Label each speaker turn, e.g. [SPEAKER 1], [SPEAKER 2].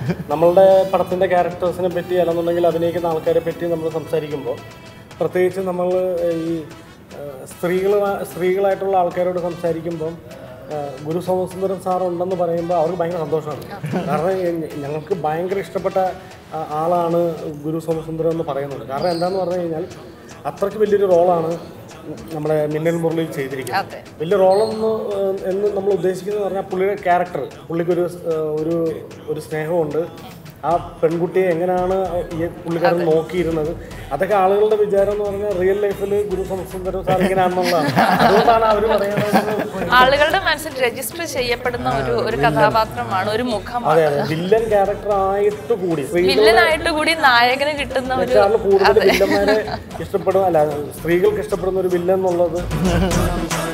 [SPEAKER 1] നമ്മളുടെ പടത്തിൻ്റെ ക്യാരക്ടേഴ്സിനെ പറ്റി അല്ലെന്നുണ്ടെങ്കിൽ അഭിനയിക്കുന്ന ആൾക്കാരെ പറ്റി നമ്മൾ സംസാരിക്കുമ്പോൾ പ്രത്യേകിച്ച് നമ്മൾ ഈ സ്ത്രീകൾ സ്ത്രീകളായിട്ടുള്ള ആൾക്കാരോട് സംസാരിക്കുമ്പം ആ, ഗുരു സോമസുന്ദരം സാർ ഉണ്ടെന്ന് പറയുമ്പോൾ അവർക്ക് ഭയങ്കര സന്തോഷമാണ് കാരണം ഈ- ഞങ്ങൾക്ക് ഭയങ്കര ഇഷ്ടപ്പെട്ട ആ, ആളാണ് ഗുരു സോമസുന്ദരം എന്ന് പറയുന്നത് കാരണം എന്താന്ന് പറഞ്ഞു കഴിഞ്ഞാൽ അത്രയ്ക്ക് വലിയൊരു റോളാണ് നമ്മുടെ മിന്നൽ മുരളിയിൽ ചെയ്തിരിക്കുന്നത്
[SPEAKER 2] അതെ
[SPEAKER 1] വലിയ റോളെന്ന് ഏഹ്, എന്ന് നമ്മൾ ഉദ്ദേശിക്കുന്നത് പറഞ്ഞാൽ പുള്ളിയുടെ ക്യാരക്ടർ പുള്ളിക്കൊരു ഏഹ്, ഒരു ഒരു സ്നേഹമുണ്ട് ആ പെൺകുട്ടിയെ എങ്ങനെയാണ് ഈ പുള്ളിക്കാരൻ നോക്കിയിരുന്നത് അതൊക്കെ ആളുകളുടെ വിചാരം എന്ന് പറഞ്ഞാൽ റിയൽ ലൈഫിൽ ഗുരു സംസുന്ദരം സാർ ഇങ്ങനെയാണെന്നുള്ളതാണ് അതുകൊണ്ടാണ് അവർ പറയുന്നത്
[SPEAKER 2] ആളുകളുടെ മനസ്സിൽ രജിസ്റ്റർ ചെയ്യപ്പെടുന്ന ഒരു ഒരു കഥാപാത്രമാണ് ഒരു മുഖമാണ്
[SPEAKER 1] അതെ അതെ വില്ലൻ ക്യാരക്ടർ ആയിട്ട് കൂടി
[SPEAKER 2] വില്ലനായിട്ട് കൂടി നായകന് കിട്ടുന്ന ഒരു
[SPEAKER 1] സ്ത്രീകളെക്കാളും കൂടുതൽ വില്ലന്മാരെ ഇഷ്ടപ്പെടും അല്ല സ്ത്രീകൾക്ക് ഇഷ്ടപ്പെടുന്ന ഒരു വില്ലൻ എന്നുള്ളത്